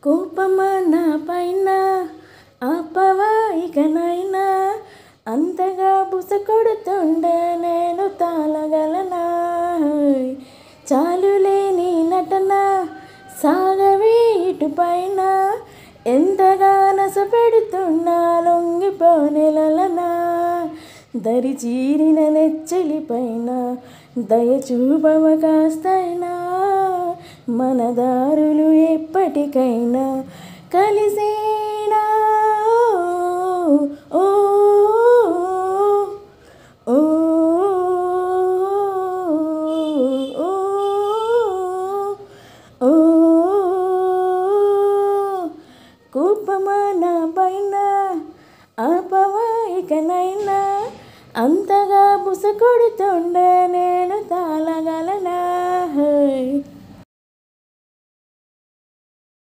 కోపమా నా పైన ఆపవా ఇకనైనా అంతగా బుస కొడుతుండే నేను తాళగలనా చాలులే నీ నటన సాగవే ఇటు పైన ఎంతగా నస పెడుతున్నా లొంగిపోనెలనా దరి చీరిన నెచ్చలి పైన దయ చూపవ కాస్తైనా మన దారులు ఎప్పటికైనా కలిసేనా ఓ ఓ ఓ ఓ కోపమా నా పైన ఆపవా ఇకనైనా అంతగా బుస కొడుతుండే నేను